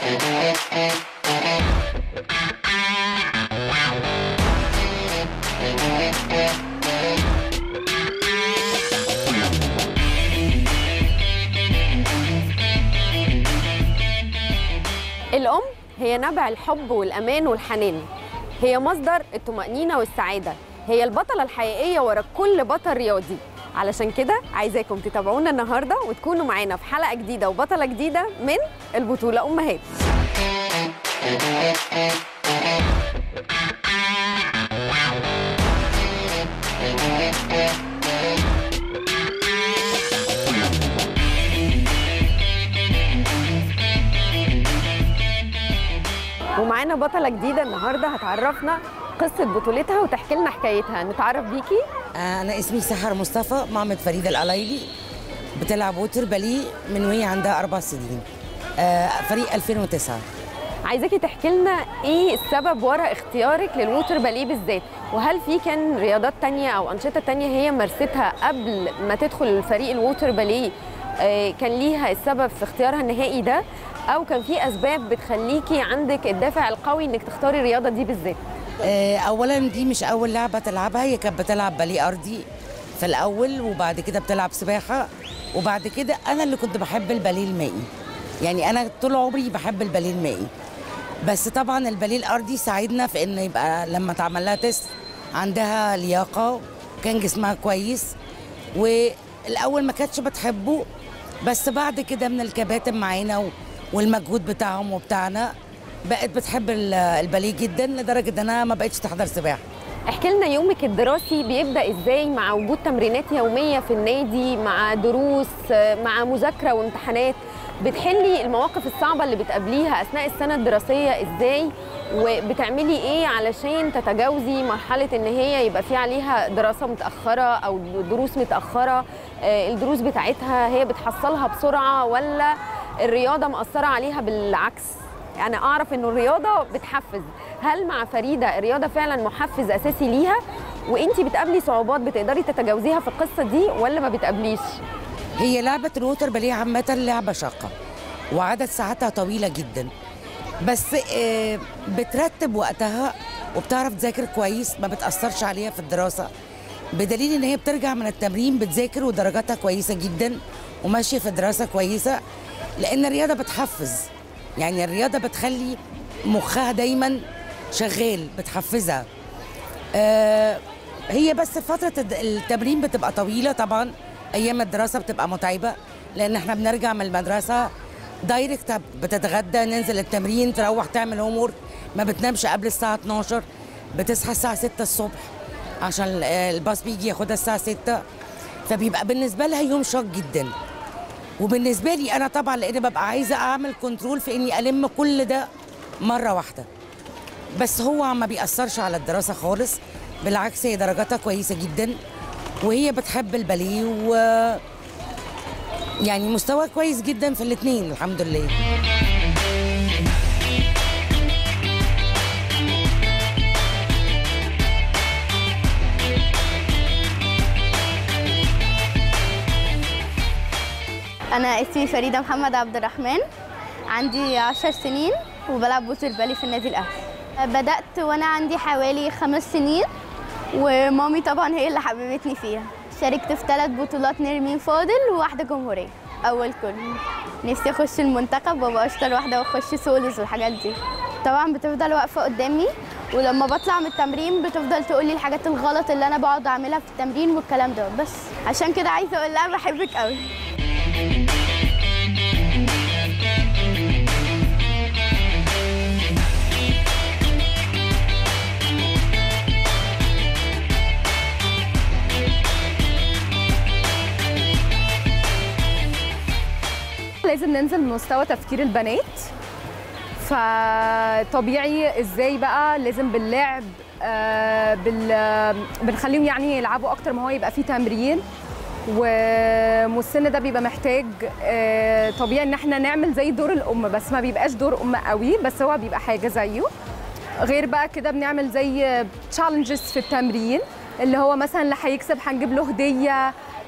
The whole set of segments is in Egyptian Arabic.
الأم هي نبع الحب والأمان والحنان هي مصدر الطمأنينة والسعادة هي البطلة الحقيقية ورا كل بطل رياضي علشان كده عايزاكم تتابعونا النهاردة وتكونوا معانا في حلقة جديدة وبطلة جديدة من البطولة أمهات ومعانا بطلة جديدة النهاردة هتعرفنا قصة بطولتها وتحكي لنا حكايتها نتعرف بيكي أنا اسمي سحر مصطفى مامة فريدة القلايلي بتلعب ووتر باليه من وهي عندها أربع سنين آه، فريق 2009 عايزاكي تحكي لنا ايه السبب ورا اختيارك للووتر باليه بالذات وهل في كان رياضات تانية او انشطه تانية هي مارستها قبل ما تدخل الفريق الووتر باليه آه، كان ليها السبب في اختيارها النهائي ده او كان في اسباب بتخليكي عندك الدافع القوي انك تختاري الرياضه دي بالذات آه، أولا دي مش أول لعبة تلعبها هي كانت بتلعب باليه أرضي في الأول وبعد كده بتلعب سباحة وبعد كده أنا اللي كنت بحب الباليه المائي يعني أنا طول عمري بحب الباليه المائي بس طبعا الباليه الأرضي ساعدنا في إن يبقى لما اتعمل لها تيست عندها لياقة كان جسمها كويس والأول ما كانتش بتحبه بس بعد كده من الكباتن معانا و- والمجهود بتاعهم وبتاعنا بقت بتحب ال- الباليه جدا لدرجه انها ما بقتش تحضر سباحه احكي لنا يومك الدراسي بيبدا ازاي مع وجود تمرينات يوميه في النادي مع دروس آه، مع مذاكره وامتحانات بتحلي المواقف الصعبه اللي بتقابليها اثناء السنه الدراسيه ازاي وبتعملي ايه علشان تتجاوزي مرحله ان هي يبقى في عليها دراسه متاخره او دروس متاخره آه، الدروس بتاعتها هي بتحصلها بسرعه ولا الرياضه مأثره عليها بالعكس يعني اعرف انه الرياضه بتحفز هل مع فريده الرياضه فعلا محفز اساسي ليها وانت بتقابلي صعوبات بتقدري تتجاوزيها في القصه دي ولا ما بتقابليش هي لعبه الووتر باليه عامه لعبه شاقه وعدد ساعاتها طويله جدا بس آه، بترتب وقتها وبتعرف تذاكر كويس ما بتاثرش عليها في الدراسه بدليل ان هي بترجع من التمرين بتذاكر ودرجاتها كويسه جدا وماشيه في الدراسه كويسه لان الرياضه بتحفز يعني الرياضه بتخلي مخها دايما شغال بتحفزها آه، هي بس فترة الد- التمرين بتبقى طويلة طبعا أيام الدراسة بتبقى متعبة لأن احنا بنرجع من المدرسة دايركت بتتغدى ننزل التمرين تروح تعمل هوم ما بتنامش قبل الساعة 12 بتصحى الساعة 6 الصبح عشان ال- الباص بيجي ياخدها الساعة 6 فبيبقى بالنسبة لها يوم شاق جدا وبالنسبة لي أنا طبعا لأن ببقى عايزة أعمل كنترول في إني ألم كل ده مرة واحدة بس هو ما بيأثرش على الدراسة خالص بالعكس هي درجاتها كويسة جدا وهي بتحب الباليه و يعني مستوى كويس جدا في الاثنين الحمد لله أنا اسمي فريدة محمد عبد الرحمن عندي عشر سنين وبلعب ووتر بالي في النادي الأهلي بدأت وأنا عندي حوالي خمس سنين ومامي طبعا هي اللي حببتني فيها شاركت في ثلاث بطولات نرمين فاضل وواحدة جمهورية أول كل نفسي أخش المنتخب وأبقى أشطر واحدة وأخش سولز والحاجات دي طبعا بتفضل واقفة قدامي ولما بطلع من التمرين بتفضل تقولي الحاجات الغلط اللي أنا بقعد أعملها في التمرين والكلام ده بس عشان كده عايزة أقول لها بحبك قوي لازم ننزل من مستوى تفكير البنات فطبيعي ازاي بقى لازم باللعب آه بال بنخليهم يعني يلعبوا اكتر ما هو يبقى فيه تمرين والسن ده بيبقى محتاج آه طبيعي ان احنا نعمل زي دور الام بس ما بيبقاش دور ام قوي بس هو بيبقى حاجه زيه غير بقى كده بنعمل زي تشالنجز في التمرين اللي هو مثلا اللي هيكسب هنجيب له هديه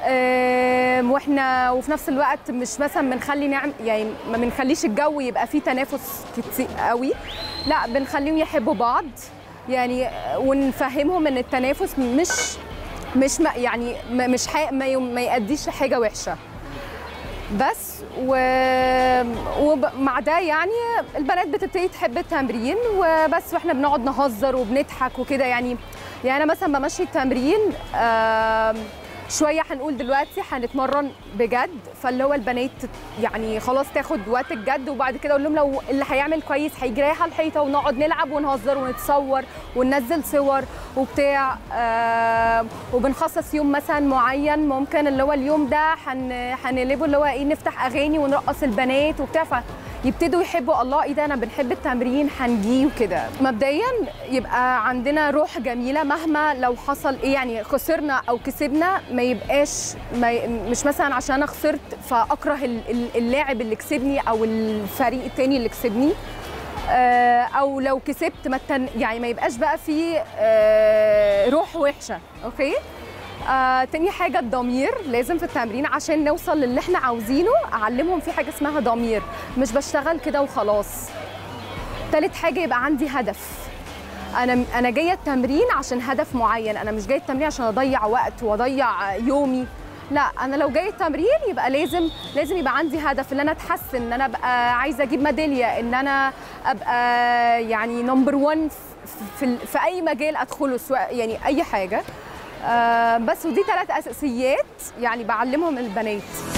آم، واحنا وفي نفس الوقت مش مثلا بنخلي نعم يعني ما بنخليش الجو يبقى فيه تنافس كتير قوي لا بنخليهم يحبوا بعض يعني آه، ونفهمهم ان التنافس مش مش ما يعني ما- مش حي... ما, ي... ما يأديش لحاجه وحشه بس و... ومع ده يعني البنات بتبتدي تحب التمرين وبس واحنا بنقعد نهزر وبنضحك وكده يعني يعني انا مثلا بمشي التمرين آم، شويه هنقول دلوقتي هنتمرن بجد فاللي هو البنات يعني خلاص تاخد وقت الجد وبعد كده اقول لهم لو اللي هيعمل كويس هيجي رايح على الحيطه ونقعد نلعب ونهزر ونتصور وننزل صور وبتاع آم، وبنخصص يوم مثلا معين ممكن اللي هو اليوم ده هن- هنقلبه اللي هو ايه نفتح اغاني ونرقص البنات وبتاع فيبتدوا يحبوا الله ايه ده انا بنحب التمرين هنجي وكده مبدئيا يبقى عندنا روح جميله مهما لو حصل ايه يعني خسرنا او كسبنا ما يبقاش ما ي... مش مثلا عشان انا خسرت فاكره ال- ال- اللاعب اللي كسبني او الفريق التاني اللي كسبني آه، او لو كسبت ما التن... يعني ما يبقاش بقى في آه، روح وحشه اوكي آه، تاني حاجة الضمير لازم في التمرين عشان نوصل للي احنا عاوزينه أعلمهم في حاجة اسمها ضمير مش بشتغل كده وخلاص تالت حاجة يبقى عندي هدف أنا أنا جاية التمرين عشان هدف معين أنا مش جاية التمرين عشان أضيع وقت وأضيع يومي لا انا لو جاي التمرين يبقى لازم لازم يبقى عندي هدف ان انا اتحسن ان انا ابقى عايزه اجيب ميداليه ان انا ابقى يعني نمبر 1 في, ال- في اي مجال ادخله سواء يعني اي حاجه آه بس ودي ثلاث اساسيات يعني بعلمهم البنات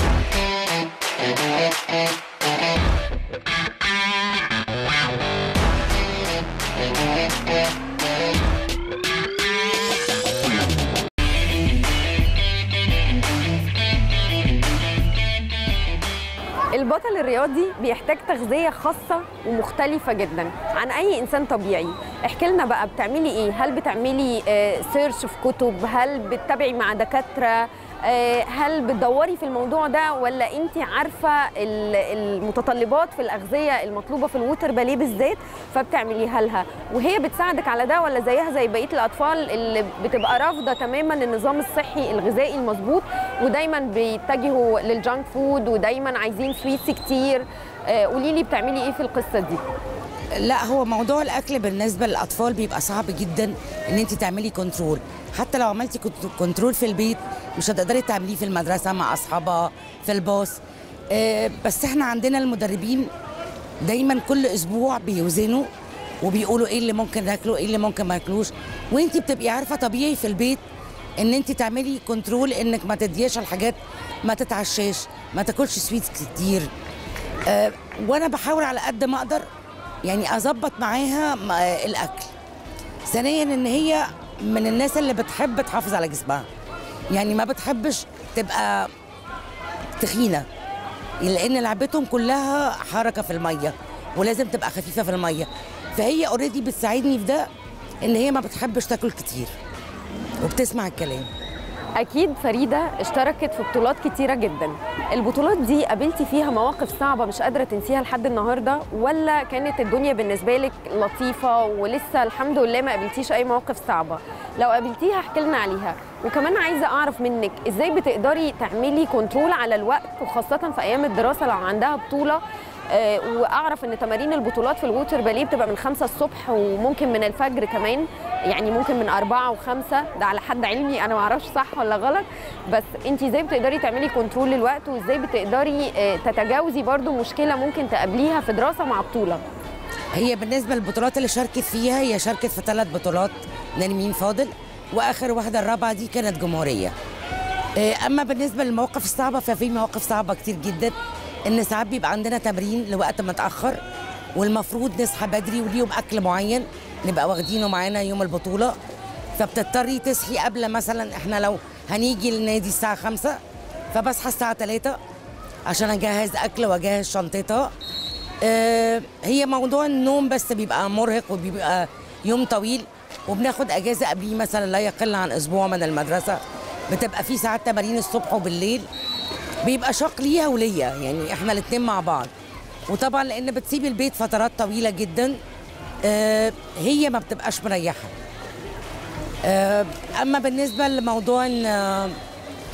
البطل الرياضي بيحتاج تغذية خاصة ومختلفة جدا عن أي إنسان طبيعي احكي لنا بقى بتعملي إيه هل بتعملي آه، سيرش في كتب هل بتتابعي مع دكاترة آه، هل بتدوري في الموضوع ده ولا انت عارفه ال- المتطلبات في الاغذيه المطلوبه في الووتر باليه بالذات فبتعمليها لها وهي بتساعدك على ده ولا زيها زي بقيه الاطفال اللي بتبقى رافضه تماما النظام الصحي الغذائي المظبوط ودايما بيتجهوا للجانك فود ودايما عايزين سويتس كتير آه، قولي لي بتعملي ايه في القصه دي لا هو موضوع الاكل بالنسبه للاطفال بيبقى صعب جدا ان انت تعملي كنترول حتى لو عملتي كنت- كنترول في البيت مش هتقدري تعمليه في المدرسه مع اصحابها في الباص آه، بس احنا عندنا المدربين دايما كل اسبوع بيوزنوا وبيقولوا ايه اللي ممكن ناكله ايه اللي ممكن ما ناكلوش وانت بتبقي عارفه طبيعي في البيت ان انت تعملي كنترول انك ما تديش الحاجات ما تتعشاش ما تاكلش سويتس كتير آه، وانا بحاول على قد ما اقدر يعني اظبط معاها م- آه، الاكل ثانيا ان هي من الناس اللي بتحب تحافظ على جسمها يعني ما بتحبش تبقى تخينه لان لعبتهم كلها حركه في الميه ولازم تبقى خفيفه في الميه فهي اوريدي بتساعدني في ده ان هي ما بتحبش تاكل كتير وبتسمع الكلام اكيد فريده اشتركت في بطولات كتيره جدا البطولات دي قابلتي فيها مواقف صعبه مش قادره تنسيها لحد النهارده ولا كانت الدنيا بالنسبه لك لطيفه ولسه الحمد لله ما قابلتيش اي مواقف صعبه لو قابلتيها احكي لنا عليها وكمان عايزه اعرف منك ازاي بتقدري تعملي كنترول على الوقت وخاصه في ايام الدراسه لو عندها بطوله آه، واعرف ان تمارين البطولات في الووتر باليه بتبقى من خمسة الصبح وممكن من الفجر كمان يعني ممكن من أربعة وخمسة ده على حد علمي انا ما اعرفش صح ولا غلط بس انت ازاي بتقدري تعملي كنترول للوقت وازاي بتقدري آه، تتجاوزي برضو مشكله ممكن تقابليها في دراسه مع بطوله هي بالنسبه للبطولات اللي شاركت فيها هي شاركت في ثلاث بطولات نرمين فاضل واخر واحده الرابعه دي كانت جمهوريه آه، اما بالنسبه للمواقف الصعبه ففي مواقف صعبه كتير جدا ان ساعات بيبقى عندنا تمرين لوقت متاخر والمفروض نصحى بدري وليهم اكل معين نبقى واخدينه معانا يوم البطوله فبتضطري تصحي قبل مثلا احنا لو هنيجي النادي الساعه 5 فبصحى الساعه 3 عشان اجهز اكل واجهز شنطتها آه، هي موضوع النوم بس بيبقى مرهق وبيبقى يوم طويل وبناخد اجازه قبليه مثلا لا يقل عن اسبوع من المدرسه بتبقى في ساعات تمارين الصبح وبالليل بيبقى شاق ليها وليا يعني احنا الاتنين مع بعض وطبعا لان بتسيب البيت فترات طويله جدا آه، هي ما بتبقاش مريحه آه، اما بالنسبه لموضوع ان آه،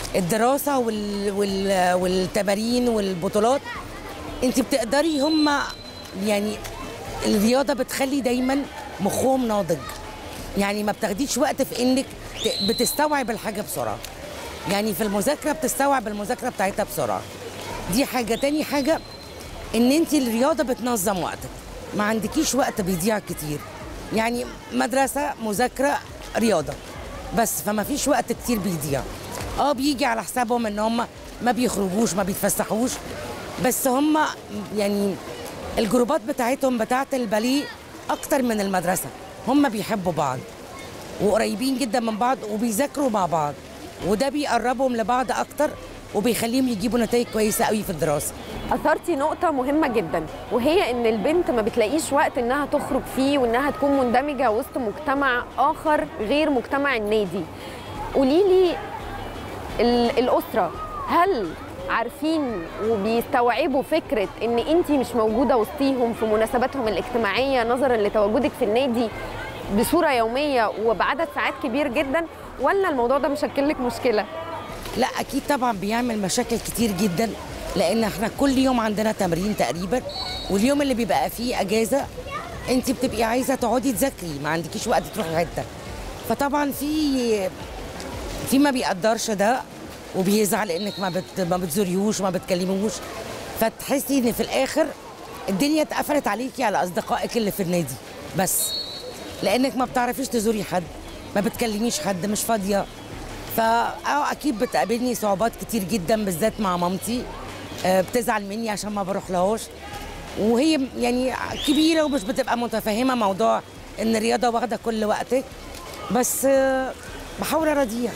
الدراسه وال... وال... والتمارين والبطولات انت بتقدري هم يعني الرياضه بتخلي دايما مخهم ناضج يعني ما بتاخديش وقت في انك ت- بتستوعب الحاجه بسرعه يعني في المذاكره بتستوعب المذاكره بتاعتها بسرعه دي حاجه تاني حاجه ان انت الرياضه بتنظم وقتك ما عندكيش وقت بيضيع كتير يعني مدرسه مذاكره رياضه بس فما فيش وقت كتير بيضيع اه بيجي على حسابهم ان هم ما بيخرجوش ما بيتفسحوش بس هم يعني الجروبات بتاعتهم بتاعت الباليه اكتر من المدرسه هم بيحبوا بعض وقريبين جدا من بعض وبيذاكروا مع بعض وده بيقربهم لبعض اكتر وبيخليهم يجيبوا نتائج كويسه قوي في الدراسه اثرتي نقطه مهمه جدا وهي ان البنت ما بتلاقيش وقت انها تخرج فيه وانها تكون مندمجه وسط مجتمع اخر غير مجتمع النادي قولي لي ال- الاسره هل عارفين وبيستوعبوا فكره ان انت مش موجوده وسطيهم في مناسباتهم الاجتماعيه نظرا لتواجدك في النادي بصوره يوميه وبعدد ساعات كبير جدا ولا الموضوع ده مشكل لك مشكله لا اكيد طبعا بيعمل مشاكل كتير جدا لان احنا كل يوم عندنا تمرين تقريبا واليوم اللي بيبقى فيه اجازه انت بتبقي عايزه تقعدي تذاكري ما عندكيش وقت تروحي حته فطبعا في في ما بيقدرش ده وبيزعل انك ما بت ما بتزوريهوش وما بتكلموش فتحسي ان في الاخر الدنيا اتقفلت عليكي على اصدقائك اللي في النادي بس لانك ما بتعرفيش تزوري حد ما بتكلميش حد مش فاضيه فا اه اكيد بتقابلني صعوبات كتير جدا بالذات مع مامتي آه، بتزعل مني عشان ما بروح لهاش وهي يعني كبيره ومش بتبقى متفهمه موضوع ان الرياضه واخده كل وقتك بس آه، بحاول اراضيها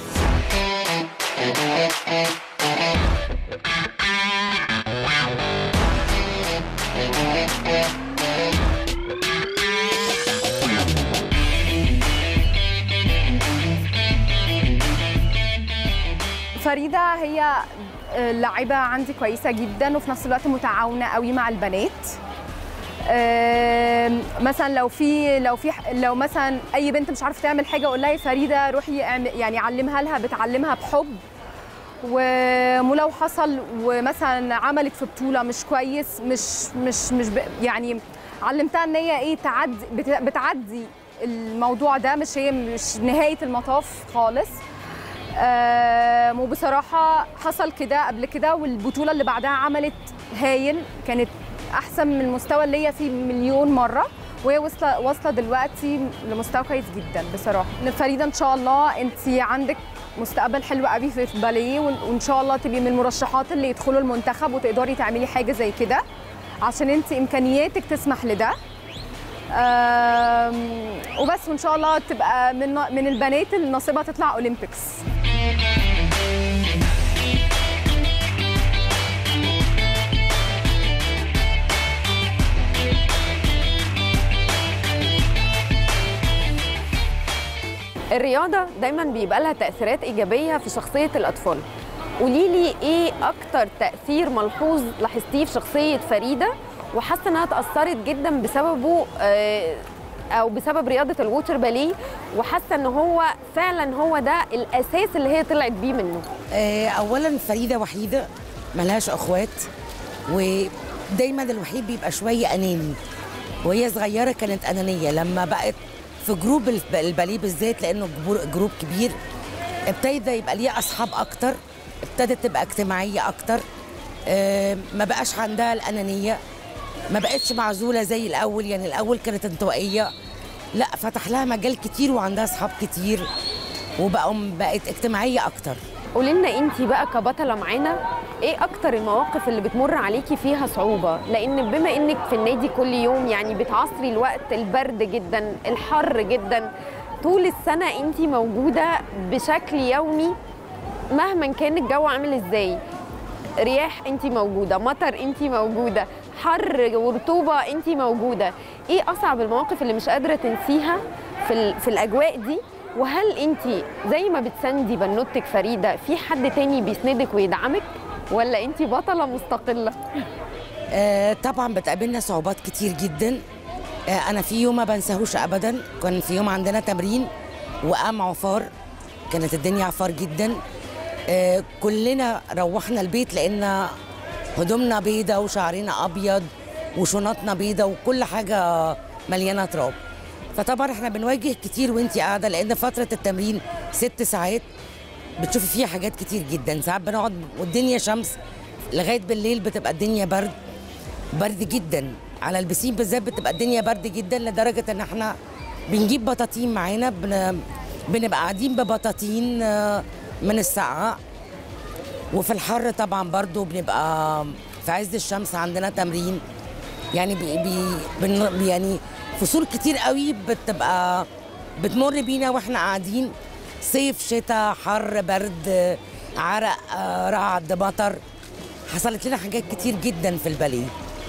فريده هي لاعبه عندي كويسه جدا وفي نفس الوقت متعاونه قوي مع البنات آم، مثلا لو في لو في لو مثلا اي بنت مش عارفه تعمل حاجه اقول لها يا فريده روحي اعم- يعني علمها لها بتعلمها بحب و- ولو حصل ومثلا عملت في بطوله مش كويس مش مش مش ب- يعني علمتها ان هي ايه تعدي بت- بتعدي الموضوع ده مش هي مش نهايه المطاف خالص آم، وبصراحه حصل كده قبل كده والبطوله اللي بعدها عملت هايل كانت احسن من المستوى اللي هي فيه مليون مره وهي واصله واصله دلوقتي لمستوى كويس جدا بصراحه فريده ان شاء الله انت عندك مستقبل حلو قوي في الباليه وان وإن شاء الله تبقي من المرشحات اللي يدخلوا المنتخب وتقدري تعملي حاجه زي كده عشان انت امكانياتك تسمح لده آم، وبس وان شاء الله تبقى من من البنات اللي نصيبها تطلع اولمبيكس الرياضة دايما بيبقى لها تأثيرات إيجابية في شخصية الأطفال قولي لي إيه أكتر تأثير ملحوظ لاحظتيه في شخصية فريدة وحاسة إنها تأثرت جدا بسببه آه، أو بسبب رياضة الووتر باليه وحاسة إن هو فعلا هو ده الأساس اللي هي طلعت بيه منه آه، اولا فريده وحيده ملهاش اخوات ودايما الوحيد بيبقى شويه اناني وهي صغيره كانت انانيه لما بقت في جروب الب- الباليه بالذات لانه جبور- جروب كبير ابتدى يبقى ليها اصحاب اكتر ابتدت تبقى اجتماعيه اكتر آه، ما بقاش عندها الانانيه ما بقتش معزوله زي الاول يعني الاول كانت انطوائيه لا فتح لها مجال كتير وعندها اصحاب كتير وبقوا بقت اجتماعيه اكتر قولي لنا انت بقى كبطله معانا ايه اكتر المواقف اللي بتمر عليكي فيها صعوبه لان بما انك في النادي كل يوم يعني بتعصري الوقت البرد جدا الحر جدا طول السنه انت موجوده بشكل يومي مهما كان الجو عامل ازاي رياح انت موجوده مطر انت موجوده حر ورطوبه انت موجوده ايه اصعب المواقف اللي مش قادره تنسيها في ال- في الاجواء دي وهل انت زي ما بتساندي بنوتك فريده في حد تاني بيسندك ويدعمك ولا انت بطله مستقله آه، طبعا بتقابلنا صعوبات كتير جدا آه، انا في يوم ما بنساهوش ابدا كان في يوم عندنا تمرين وقام عفار كانت الدنيا عفار جدا آه، كلنا روحنا البيت لان هدومنا بيضة وشعرنا ابيض وشنطنا بيضة وكل حاجه مليانه تراب فطبعا احنا بنواجه كتير وانتي قاعده لان فتره التمرين ست ساعات بتشوفي فيها حاجات كتير جدا ساعات بنقعد والدنيا شمس لغايه بالليل بتبقى الدنيا برد برد جدا على البسين بالذات بتبقى الدنيا برد جدا لدرجه ان احنا بنجيب بطاطين معانا بن... بنبقى قاعدين ببطاطين آه، من السقعه وفي الحر طبعا برضو بنبقى في عز الشمس عندنا تمرين يعني بي بي بن يعني فصول كتير قوي بتبقى بتمر بينا واحنا قاعدين صيف شتاء حر برد عرق آه، رعد مطر حصلت لنا حاجات كتير جدا في الباليه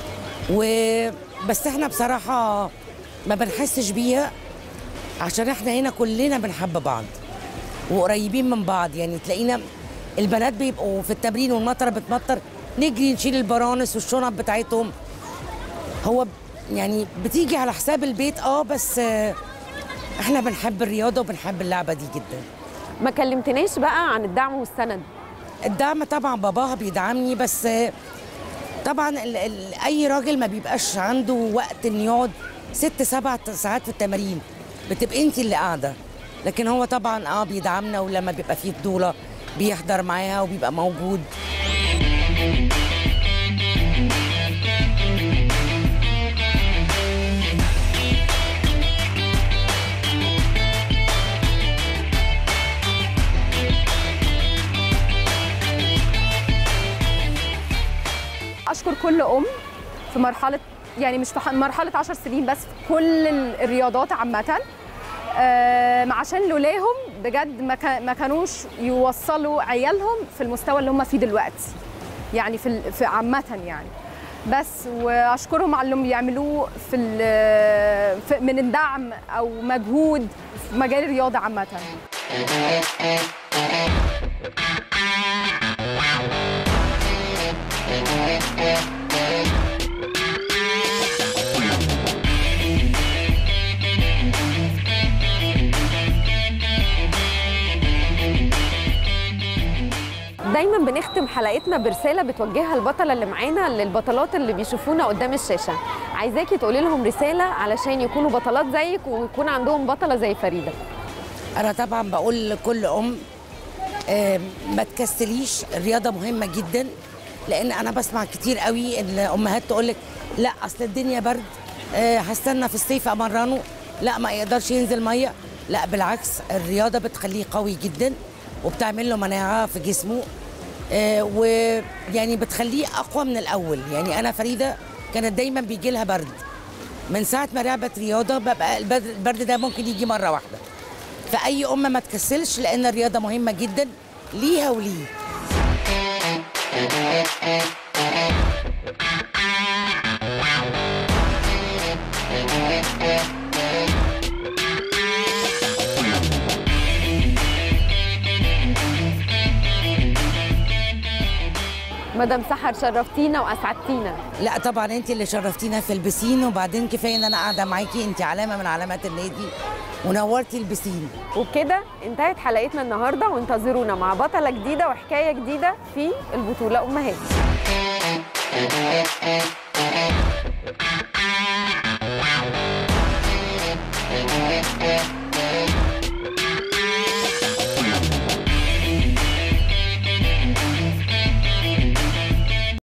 وبس احنا بصراحه ما بنحسش بيها عشان احنا هنا كلنا بنحب بعض وقريبين من بعض يعني تلاقينا البنات بيبقوا في التمرين والمطره بتمطر نجري نشيل البرانس والشنط بتاعتهم هو ب- يعني بتيجي على حساب البيت اه بس آه، احنا بنحب الرياضه وبنحب اللعبه دي جدا ما كلمتناش بقى عن الدعم والسند الدعم طبعا باباها بيدعمني بس آه، طبعا ال ال اي راجل ما بيبقاش عنده وقت انه يقعد ست سبع ساعات في التمارين بتبقى انت اللي قاعده لكن هو طبعا اه بيدعمنا ولما بيبقى فيه بطوله بيحضر معاها وبيبقى موجود اشكر كل ام في مرحله يعني مش في ح- مرحله 10 سنين بس في كل ال- الرياضات عامه آم، عشان لولاهم بجد ما كا- ما كانوش يوصلوا عيالهم في المستوى اللي هم فيه دلوقتي يعني في ال- في عامه يعني بس واشكرهم على اللي هم بيعملوه في, ال- في من الدعم او مجهود في مجال الرياضه عامه دايما بنختم حلقتنا برساله بتوجهها البطله اللي معانا للبطلات اللي بيشوفونا قدام الشاشه عايزاكي تقولي لهم رساله علشان يكونوا بطلات زيك ويكون عندهم بطله زي فريده انا طبعا بقول لكل ام آه، ما تكسليش الرياضه مهمه جدا لان انا بسمع كتير قوي ان امهات تقول لك لا اصل الدنيا برد آه، هستنى في الصيف امرنه لا ما يقدرش ينزل ميه لا بالعكس الرياضه بتخليه قوي جدا وبتعمل له مناعه في جسمه آه، ويعني بتخليه اقوى من الاول يعني انا فريده كانت دايما بيجي لها برد من ساعه ما لعبت رياضه ببقى البرد البرد ده ممكن يجي مره واحده فاي ام ما تكسلش لان الرياضه مهمه جدا ليها وليه مدام سحر شرفتينا واسعدتينا لا طبعا انت اللي شرفتينا في البسين وبعدين كفايه ان انا قاعده معاكي انت علامه من علامات النادي ونورتي البسين وبكده انتهت حلقتنا النهارده وانتظرونا مع بطله جديده وحكايه جديده في البطوله امهات